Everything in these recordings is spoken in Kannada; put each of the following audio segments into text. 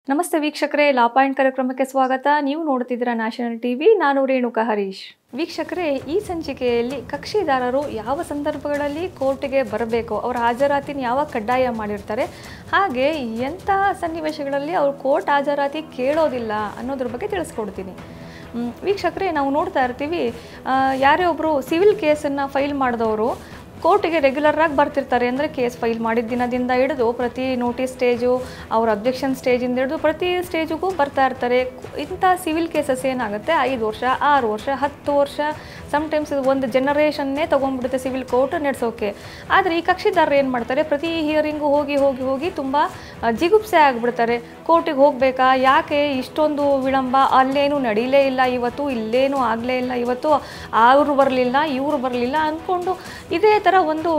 ನಮಸ್ತೆ ವೀಕ್ಷಕರೇ ಲಾ ಪಾಯಿಂಟ್ ಕಾರ್ಯಕ್ರಮಕ್ಕೆ ಸ್ವಾಗತ ನೀವು ನೋಡ್ತಿದ್ದೀರಾ ನ್ಯಾಷನಲ್ ಟಿವಿ ನಾನು ರೇಣುಕಾ ಹರೀಶ್ ವೀಕ್ಷಕರೇ ಈ ಸಂಚಿಕೆಯಲ್ಲಿ ಕಕ್ಷಿದಾರರು ಯಾವ ಸಂದರ್ಭಗಳಲ್ಲಿ ಕೋರ್ಟಿಗೆ ಬರಬೇಕು ಅವರ ಹಾಜರಾತಿನ ಯಾವಾಗ ಕಡ್ಡಾಯ ಮಾಡಿರ್ತಾರೆ ಹಾಗೆ ಎಂಥ ಸನ್ನಿವೇಶಗಳಲ್ಲಿ ಅವರು ಕೋರ್ಟ್ ಹಾಜರಾತಿ ಕೇಳೋದಿಲ್ಲ ಅನ್ನೋದ್ರ ಬಗ್ಗೆ ತಿಳಿಸ್ಕೊಡ್ತೀನಿ ಮ್, ವೀಕ್ಷಕರೇ ನಾವು ನೋಡ್ತಾ ಇರ್ತೀವಿ ಆ, ಯಾರೇ ಒಬ್ಬರು ಸಿವಿಲ್ ಕೇಸನ್ನು ಫೈಲ್ ಮಾಡಿದವರು ಕೋರ್ಟಿಗೆ ರೆಗ್ಯುಲರ್ ಆಗಿ ಬರ್ತಿರ್ತಾರೆ ಅಂದರೆ ಕೇಸ್ ಫೈಲ್ ಮಾಡಿದ ದಿನದಿಂದ ಹಿಡಿದು ಪ್ರತಿ ನೋಟಿಸ್ ಸ್ಟೇಜು ಅವ್ರ ಅಬ್ಜೆಕ್ಷನ್ ಸ್ಟೇಜಿಂದ ಹಿಡಿದು ಪ್ರತಿ ಸ್ಟೇಜಿಗೂ ಬರ್ತಾ ಇರ್ತಾರೆ ಇಂಥ ಸಿವಿಲ್ ಕೇಸಸ್ ಏನಾಗುತ್ತೆ ಐದು ವರ್ಷ ಆರು ವರ್ಷ ಹತ್ತು ವರ್ಷ ಸಮ್ಟೈಮ್ಸ್ ಇದು ಒಂದು ಜನರೇಷನ್ನೇ ತೊಗೊಂಡ್ಬಿಡುತ್ತೆ ಸಿವಿಲ್ ಕೋರ್ಟ್ ನಡೆಸೋಕೆ ಆದರೆ ಈ ಕಕ್ಷಿದಾರರು ಏನು ಮಾಡ್ತಾರೆ ಪ್ರತಿ ಹಿಯರಿಂಗು ಹೋಗಿ ಹೋಗಿ ಹೋಗಿ ತುಂಬ ಆ, ಜಿಗುಪ್ಸೆ ಆಗಿಬಿಡ್ತಾರೆ ಕೋರ್ಟಿಗೆ ಹೋಗಬೇಕಾ ಯಾಕೆ ಇಷ್ಟೊಂದು ವಿಳಂಬ ಅಲ್ಲೇನು ನಡೀಲೇ ಇಲ್ಲ ಇವತ್ತು ಇಲ್ಲೇನು ಆಗಲೇ ಇಲ್ಲ ಇವತ್ತು ಅವರು ಬರಲಿಲ್ಲ ಇವರು ಬರಲಿಲ್ಲ ಅಂದ್ಕೊಂಡು ಇದೇ ಥರ ಒಂದು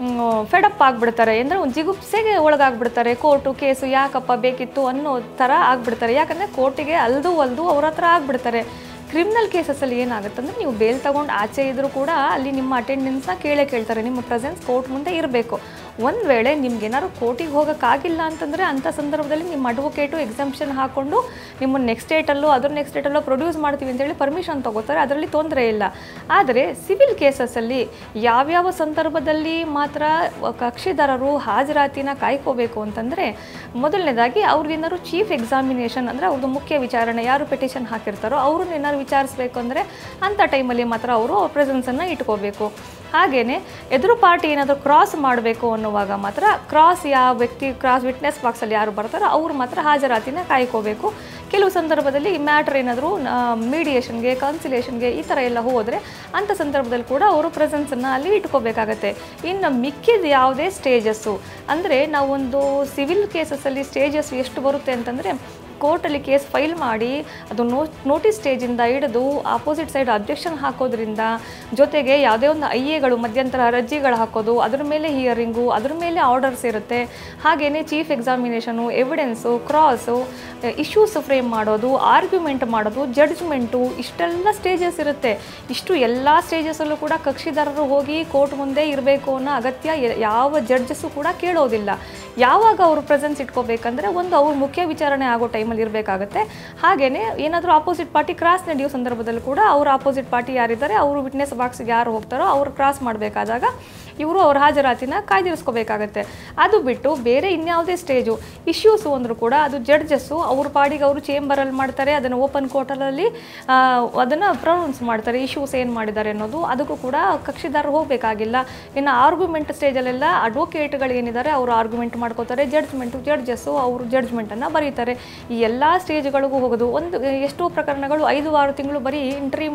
ಫೆಡಪ್ ಆಗಿಬಿಡ್ತಾರೆ ಅಂದರೆ ಒಂದು ಜಿಗುಪ್ಸೆಗೆ ಒಳಗಾಗ್ಬಿಡ್ತಾರೆ ಕೋರ್ಟು ಕೇಸು ಯಾಕಪ್ಪ ಬೇಕಿತ್ತು ಅನ್ನೋ ಥರ ಆಗ್ಬಿಡ್ತಾರೆ ಯಾಕಂದರೆ ಕೋರ್ಟಿಗೆ ಅಲ್ದು ಅಲ್ದು ಅವ್ರ ಹತ್ರ ಆಗ್ಬಿಡ್ತಾರೆ ಕ್ರಿಮಿನಲ್ ಕೇಸಸಲ್ಲಿ ಏನಾಗುತ್ತೆ ಅಂದರೆ ನೀವು ಬೇಲ್ ತಗೊಂಡು ಆಚೆ ಇದ್ರೂ ಕೂಡ ಅಲ್ಲಿ ನಿಮ್ಮ ಅಟೆಂಡೆನ್ಸ್ನ ಕೇಳೇ ಕೇಳ್ತಾರೆ ನಿಮ್ಮ ಪ್ರೆಸೆನ್ಸ್ ಕೋರ್ಟ್ ಮುಂದೆ ಇರಬೇಕು ಒಂದು ವೇಳೆ ನಿಮ್ಗೆ ಏನಾದ್ರು ಕೋರ್ಟಿಗೆ ಹೋಗೋಕ್ಕಾಗಿಲ್ಲ ಅಂತಂದರೆ ಅಂಥ ಸಂದರ್ಭದಲ್ಲಿ ನಿಮ್ಮ ಅಡ್ವೊಕೇಟು ಎಕ್ಸಾಮ್ಷನ್ ಹಾಕ್ಕೊಂಡು ನಿಮ್ಮನ್ನು ನೆಕ್ಸ್ಟ್ ಡೇಟಲ್ಲೋ ಅದ್ರ ನೆಕ್ಸ್ಟ್ ಡೇಟಲ್ಲೋ ಪ್ರೊಡ್ಯೂಸ್ ಮಾಡ್ತೀವಿ ಅಂತೇಳಿ ಪರ್ಮಿಷನ್ ತಗೋತಾರೆ ಅದರಲ್ಲಿ ತೊಂದರೆ ಇಲ್ಲ ಆದರೆ ಸಿವಿಲ್ ಕೇಸಸಲ್ಲಿ ಯಾವ್ಯಾವ ಸಂದರ್ಭದಲ್ಲಿ ಮಾತ್ರ ಕಕ್ಷಿದಾರರು ಹಾಜರಾತಿನ ಕಾಯ್ಕೋಬೇಕು ಅಂತಂದರೆ ಮೊದಲನೇದಾಗಿ ಅವ್ರಿಗೇನಾದ್ರು ಚೀಫ್ ಎಕ್ಸಾಮಿನೇಷನ್ ಅಂದರೆ ಅವ್ರದ್ದು ಮುಖ್ಯ ವಿಚಾರಣೆ ಯಾರು ಪೆಟಿಷನ್ ಹಾಕಿರ್ತಾರೋ ಅವ್ರನ್ನ ಏನಾದ್ರು ವಿಚಾರಿಸ್ಬೇಕು ಅಂದರೆ ಅಂಥ ಟೈಮಲ್ಲಿ ಮಾತ್ರ ಅವರು ಅವ್ರ ಪ್ರೆಸೆನ್ಸನ್ನು ಇಟ್ಕೋಬೇಕು ಹಾಗೆಯೇ ಎದುರು ಪಾರ್ಟಿ ಏನಾದರೂ ಕ್ರಾಸ್ ಮಾಡಬೇಕು ಅನ್ನುವಾಗ ಮಾತ್ರ ಕ್ರಾಸ್ ಯಾವ ವ್ಯಕ್ತಿ ಕ್ರಾಸ್ ವಿಟ್ನೆಸ್ ಬಾಕ್ಸಲ್ಲಿ ಯಾರು ಬರ್ತಾರೋ ಅವ್ರು ಮಾತ್ರ ಹಾಜರಾತಿನ ಕಾಯ್ಕೋಬೇಕು ಕೆಲವು ಸಂದರ್ಭದಲ್ಲಿ ಮ್ಯಾಟ್ರ್ ಏನಾದರೂ ಮೀಡಿಯೇಷನ್ಗೆ ಕನ್ಸಿಲೇಷನ್ಗೆ ಈ ಥರ ಎಲ್ಲ ಹೋದರೆ ಅಂಥ ಸಂದರ್ಭದಲ್ಲಿ ಕೂಡ ಅವರು ಪ್ರೆಸೆನ್ಸನ್ನು ಅಲ್ಲಿ ಇಟ್ಕೋಬೇಕಾಗತ್ತೆ ಇನ್ನು ಮಿಕ್ಕಿದ ಯಾವುದೇ ಸ್ಟೇಜಸ್ಸು ಅಂದರೆ ನಾವೊಂದು ಸಿವಿಲ್ ಕೇಸಸಲ್ಲಿ ಸ್ಟೇಜಸ್ ಎಷ್ಟು ಬರುತ್ತೆ ಅಂತಂದರೆ ಕೋರ್ಟಲ್ಲಿ ಕೇಸ್ ಫೈಲ್ ಮಾಡಿ ಅದು ನೋ ನೋಟಿಸ್ ಸ್ಟೇಜಿಂದ ಹಿಡಿದು ಆಪೋಸಿಟ್ ಸೈಡ್ ಅಬ್ಜೆಕ್ಷನ್ ಹಾಕೋದ್ರಿಂದ ಜೊತೆಗೆ ಯಾವುದೇ ಒಂದು ಐ ಎಗಳು ಮಧ್ಯಂತರ ಅರ್ಜಿಗಳು ಹಾಕೋದು ಅದ್ರ ಮೇಲೆ ಹಿಯರಿಂಗು ಅದ್ರ ಮೇಲೆ ಆರ್ಡರ್ಸ್ ಇರುತ್ತೆ ಹಾಗೆಯೇ chief examination evidence cross issues frame ಮಾಡೋದು ಆರ್ಗ್ಯುಮೆಂಟ್ ಮಾಡೋದು ಜಡ್ಜ್ಮೆಂಟು ಇಷ್ಟೆಲ್ಲ ಸ್ಟೇಜಸ್ ಇರುತ್ತೆ ಇಷ್ಟು ಎಲ್ಲ ಸ್ಟೇಜಸಲ್ಲೂ ಕೂಡ ಕಕ್ಷಿದಾರರು ಹೋಗಿ ಕೋರ್ಟ್ ಮುಂದೆ ಇರಬೇಕು ಅನ್ನೋ ಅಗತ್ಯ ಯ- ಯಾವ ಜಡ್ಜಸ್ಸು ಕೂಡ ಕೇಳೋದಿಲ್ಲ ಯಾವಾಗ ಅವರು ಪ್ರೆಸೆನ್ಸ್ ಇಟ್ಕೋಬೇಕಂದ್ರೆ ಒಂದು ಅವ್ರ ಮುಖ್ಯ ವಿಚಾರಣೆ ಆಗೋ ಟೈಮಲ್ಲಿ ಇರಬೇಕಾಗತ್ತೆ ಹಾಗೆಯೇ ಏನಾದರೂ ಆಪೋಸಿಟ್ ಪಾರ್ಟಿ ಕ್ರಾಸ್ ನಡೆಯೋ ಸಂದರ್ಭದಲ್ಲಿ ಕೂಡ ಅವ್ರ ಆಪೋಸಿಟ್ ಪಾರ್ಟಿ ಯಾರಿದ್ದಾರೆ ಅವರು ವಿಟ್ನೆಸ್ ಬಾಕ್ಸ್ಗೆ ಯಾರು ಹೋಗ್ತಾರೋ ಅವ್ರು ಕ್ರಾಸ್ ಮಾಡಬೇಕಾದಾಗ ಇವರು ಅವ್ರ ಹಾಜರಾತಿನ ಕಾಯ್ದಿರಿಸ್ಕೋಬೇಕಾಗತ್ತೆ ಅದು ಬಿಟ್ಟು ಬೇರೆ ಇನ್ಯಾವುದೇ ಸ್ಟೇಜು ಇಶ್ಯೂಸು ಅಂದರೂ ಕೂಡ ಅದು ಜಡ್ಜಸ್ಸು ಅವ್ರ ಪಾಡಿಗೆ ಅವರು ಚೇಂಬರಲ್ಲಿ ಮಾಡ್ತಾರೆ ಅದನ್ನು ಓಪನ್ ಕೋರ್ಟಲ್ಲಿ ಅದನ್ನು ಪ್ರೊನೌನ್ಸ್ ಮಾಡ್ತಾರೆ ಇಶ್ಯೂಸ್ ಏನು ಮಾಡಿದ್ದಾರೆ ಅನ್ನೋದು ಅದಕ್ಕೂ ಕೂಡ ಕಕ್ಷಿದಾರರು ಹೋಗಬೇಕಾಗಿಲ್ಲ ಇನ್ನು ಆರ್ಗ್ಯುಮೆಂಟ್ ಸ್ಟೇಜಲ್ಲೆಲ್ಲ ಅಡ್ವೊಕೇಟ್ಗಳು ಏನಿದ್ದಾರೆ ಅವರು ಆರ್ಗ್ಯುಮೆಂಟ್ ಮಾಡ್ಕೋತಾರೆ ಜಡ್ಜ್ಮೆಂಟು ಜಡ್ಜಸ್ಸು ಅವರು ಜಡ್ಜ್ಮೆಂಟನ್ನು ಬರೀತಾರೆ ಈ ಎಲ್ಲ ಸ್ಟೇಜ್ಗಳಿಗೂ ಹೋಗೋದು ಒಂದು ಎಷ್ಟೋ ಪ್ರಕರಣಗಳು ಐದು ಆರು ತಿಂಗಳು ಬರೀ ಇಂಟ್ರೀಮ್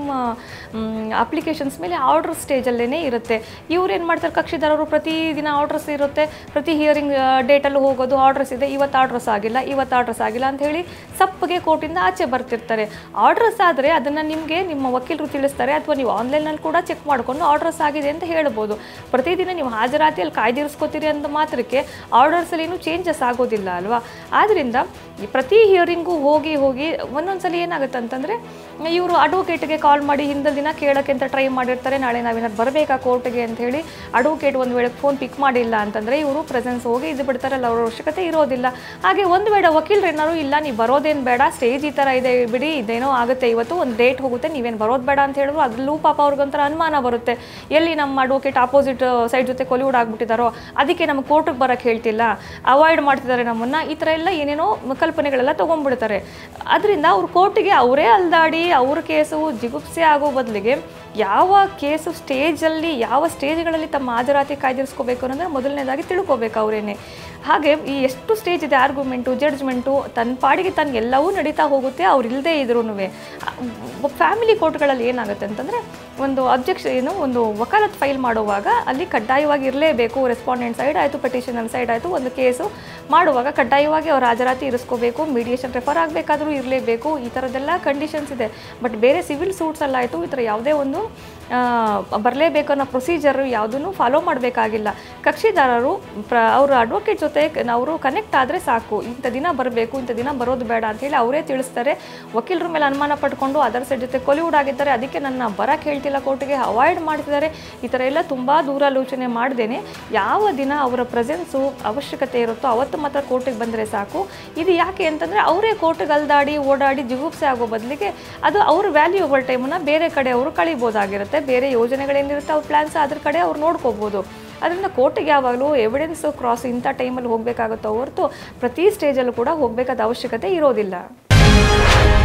ಅಪ್ಲಿಕೇಶನ್ಸ್ ಮೇಲೆ ಆರ್ಡರ್ ಸ್ಟೇಜಲ್ಲೇ ಇರುತ್ತೆ ಇವ್ರು ಏನು ಮಾಡ್ತಾರೆ ಕಕ್ಷಿದಾರರು ಪ್ರತಿದಿನ ಆರ್ಡರ್ಸ್ ಇರುತ್ತೆ ಪ್ರತಿ ಹಿಯರಿಂಗ್ ಡೇಟಲ್ಲೂ ಹೋಗೋದು ಆರ್ಡರ್ಸ್ ಇದೆ ಇವತ್ತು ಆರ್ಡರ್ಸ್ ಆಗಿಲ್ಲ ಇವತ್ತು ಆರ್ಡರ್ಸ್ ಆಗಿಲ್ಲ ಅಂತ ಹೇಳಿ ಸಪ್ಪಗೆ ಕೋರ್ಟಿಂದ ಆಚೆ ಬರ್ತಿರ್ತಾರೆ ಆರ್ಡರ್ಸ್ ಆದರೆ ಅದನ್ನು ನಿಮಗೆ ನಿಮ್ಮ ವಕೀಲರು ತಿಳಿಸ್ತಾರೆ ಅಥವಾ ನೀವು ಆನ್ಲೈನಲ್ಲಿ ಕೂಡ ಚೆಕ್ ಮಾಡಿಕೊಂಡು ಆರ್ಡರ್ಸ್ ಆಗಿದೆ ಅಂತ ಹೇಳ್ಬೋದು ಪ್ರತಿದಿನ ನೀವು ಹಾಜರಾತಿಯಲ್ಲಿ ಕಾಯ್ದಿರಿಸ್ಕೋತೀರಿ ಅಂತ ಮಾತ್ರಕ್ಕೆ ಆರ್ಡರ್ಸಲ್ಲಿ ಏನು ಚೇಂಜಸ್ ಆಗೋದಿಲ್ಲ ಅಲ್ವಾ ಆದ್ದರಿಂದ ಈ ಪ್ರತಿ ಹಿಯರಿಂಗು ಹೋಗಿ ಹೋಗಿ ಒಂದೊಂದ್ಸಲ ಏನಾಗುತ್ತೆ ಅಂತಂದರೆ ಇವರು ಅಡ್ವೊಕೇಟ್ಗೆ ಕಾಲ್ ಮಾಡಿ ಹಿಂದಿನ ದಿನ ಕೇಳೋಕ್ಕೆ ಅಂತ ಟ್ರೈ ಮಾಡಿರ್ತಾರೆ ನಾಳೆ ನಾವೇನಾದ್ರು ಬರಬೇಕಾ ಕೋರ್ಟ್ಗೆ ಅಂತ ಹೇಳಿ ಅಡ್ವೊಕೇಟ್ ಒಂದು ವೇಳೆ ಫೋನ್ ಪಿಕ್ ಮಾಡಿಲ್ಲ ಅಂತಂದರೆ ಇವರು ಪ್ರೆಸೆನ್ಸ್ ಹೋಗಿ ಇದು ಬಿಡ್ತಾರಲ್ಲ ಅವ್ರ ಅವಶ್ಯಕತೆ ಇರೋದಿಲ್ಲ ಹಾಗೆ ಒಂದು ವೇಳೆ ವಕೀಲರು ಏನಾದ್ರು ಇಲ್ಲ ನೀವು ಬರೋದೇನು ಬೇಡ ಸ್ಟೇಜ್ ಈ ಥರ ಇದೆ ಬಿಡಿ ಇದೇನೋ ಆಗುತ್ತೆ ಇವತ್ತು ಒಂದು ಡೇಟ್ ಹೋಗುತ್ತೆ ನೀವೇನು ಬರೋದು ಬೇಡ ಅಂತ ಹೇಳಿದ್ರು ಅದ್ರಲ್ಲೂ ಪಾಪ ಅವ್ರಿಗೊಂಥರ ಅನುಮಾನ ಬರುತ್ತೆ ಎಲ್ಲಿ ನಮ್ಮ ಅಡ್ವೊಕೇಟ್ ಆಪೋಸಿಟ್ ಸೈಡ್ ಜೊತೆ ಕೊಲಿವುಡ್ ಆಗ್ಬಿಟ್ಟಿದ್ದಾರೋ ಅದಕ್ಕೆ ನಮ್ಗೆ ಕೋರ್ಟಿಗೆ ಬರೋಕ್ಕೆ ಹೇಳ್ತಿಲ್ಲ ಅವಾಯ್ಡ್ ಮಾಡ್ತಿದ್ದಾರೆ ನಮ್ಮನ್ನು ಈ ಥರ ಎಲ್ಲ ಏನೇನೋ ಕಲ್ಪನೆಗಳೆಲ್ಲ ತೊಗೊಂಡ್ಬಿಡ್ತಾರೆ ಅದರಿಂದ ಅವ್ರು ಕೋರ್ಟಿಗೆ ಅವರೇ ಅಲ್ದಾಡಿ ಅವ್ರ ಕೇಸು ಜಿಗುಪ್ಸೆ ಆಗೋ ಬದಲಿಗೆ ಯಾವ ಕೇಸು ಸ್ಟೇಜಲ್ಲಿ ಯಾವ ಸ್ಟೇಜ್ಗಳಲ್ಲಿ ತಮ್ಮ ಹಾಜರಾತಿ ಕಾಯ್ದಿರಿಸ್ಕೋಬೇಕು ಅನ್ನೋದನ್ನ ಮೊದಲನೇದಾಗಿ ತಿಳ್ಕೊಬೇಕು ಅವರೇನೆ ಹಾಗೆ ಈ ಎಷ್ಟು ಸ್ಟೇಜ್ ಇದೆ ಆರ್ಗ್ಯುಮೆಂಟು ಜಡ್ಜ್ಮೆಂಟು ತನ್ನ ಪಾಡಿಗೆ ತನ್ನ ಎಲ್ಲವೂ ನಡೀತಾ ಹೋಗುತ್ತೆ ಅವ್ರು ಇಲ್ಲದೇ ಇದ್ರೂ ಫ್ಯಾಮಿಲಿ ಕೋರ್ಟ್ಗಳಲ್ಲಿ ಏನಾಗುತ್ತೆ ಅಂತಂದರೆ ಒಂದು ಅಬ್ಜೆಕ್ಷನ್ ಏನು ಒಂದು ವಕಾಲತ್ ಫೈಲ್ ಮಾಡುವಾಗ ಅಲ್ಲಿ ಕಡ್ಡಾಯವಾಗಿ ಇರಲೇಬೇಕು ರೆಸ್ಪಾಂಡೆಂಟ್ ಸೈಡ್ ಆಯಿತು ಪೆಟಿಷನರ್ ಸೈಡ್ ಆಯಿತು ಒಂದು ಕೇಸು ಮಾಡುವಾಗ ಕಡ್ಡಾಯವಾಗಿ ಅವ್ರ ಹಾಜರಾತಿ ಇರಿಸ್ಕೋಬೇಕು ಮೀಡಿಯೇಷನ್ ರೆಫರ್ ಆಗಬೇಕಾದ್ರೂ ಇರಲೇಬೇಕು ಈ ಥರದ್ದೆಲ್ಲ ಕಂಡೀಷನ್ಸ್ ಇದೆ ಬಟ್ ಬೇರೆ ಸಿವಿಲ್ ಸೂಟ್ಸಲ್ಲಾಯಿತು ಈ ಥರ ಯಾವುದೇ ಒಂದು ಬರಲೇಬೇಕು ಅನ್ನೋ ಪ್ರೊಸೀಜರ್ ಯಾವುದನ್ನು ಫಾಲೋ ಮಾಡಬೇಕಾಗಿಲ್ಲ ಕಕ್ಷಿದಾರರು ಪ್ರ ಅವ್ರ ಅಡ್ವೊಕೇಟ್ ಜೊತೆ ಅವರು ಕನೆಕ್ಟ್ ಆದರೆ ಸಾಕು ಇಂಥ ದಿನ ಬರಬೇಕು ಇಂಥ ದಿನ ಬರೋದು ಬೇಡ ಅಂತೇಳಿ ಅವರೇ ತಿಳಿಸ್ತಾರೆ ವಕೀಲರ ಮೇಲೆ ಅನುಮಾನ ಪಡ್ಕೊಂಡು ಅದರ್ ಸೈಡ್ ಜೊತೆ ಕೊಲಿವುಡ್ ಆಗಿದ್ದಾರೆ ಅದಕ್ಕೆ ನನ್ನ ಬರಕ್ಕೆ ಹೇಳ್ತಿಲ್ಲ ಕೋರ್ಟಿಗೆ ಅವಾಯ್ಡ್ ಮಾಡ್ತಿದ್ದಾರೆ ಈ ಥರ ಎಲ್ಲ ತುಂಬ ದೂರಾಲೋಚನೆ ಮಾಡ್ದೇನೆ ಯಾವ ದಿನ ಅವರ ಪ್ರೆಸೆನ್ಸು ಅವಶ್ಯಕತೆ ಇರುತ್ತೋ ಅವತ್ತು ಮಾತ್ರ ಕೋರ್ಟಿಗೆ ಬಂದರೆ ಸಾಕು ಇದು ಯಾಕೆ ಅಂತಂದರೆ ಅವರೇ ಕೋರ್ಟಿಗೆ ಅಲ್ದಾಡಿ ಓಡಾಡಿ ಜಿಗುಪ್ಸೆ ಆಗೋ ಬದಲಿಗೆ ಅದು ಅವ್ರ ವ್ಯಾಲ್ಯೂಬಲ್ ಟೈಮನ್ನು ಬೇರೆ ಕಡೆ ಅವರು ಕಳಿಬೋದಾಗಿರುತ್ತೆ ಬೇರೆ ಯೋಜನೆಗಳೇನಿರುತ್ತೆ ಅವ್ರ ಪ್ಲ್ಯಾನ್ಸ್ ಅದ್ರ ಕಡೆ ಅವ್ರು ನೋಡ್ಕೋಬೋದು ಅದರಿಂದ ಕೋರ್ಟಿಗೆ ಯಾವಾಗಲೂ ಎವಿಡೆನ್ಸ್ ಕ್ರಾಸ್ ಇಂಥ ಟೈಮಲ್ಲಿ ಹೋಗಬೇಕಾಗುತ್ತೋ ಹೊರತು ಪ್ರತಿ ಸ್ಟೇಜಲ್ಲೂ ಕೂಡ ಹೋಗಬೇಕಾದ ಅವಶ್ಯಕತೆ ಇರೋದಿಲ್ಲ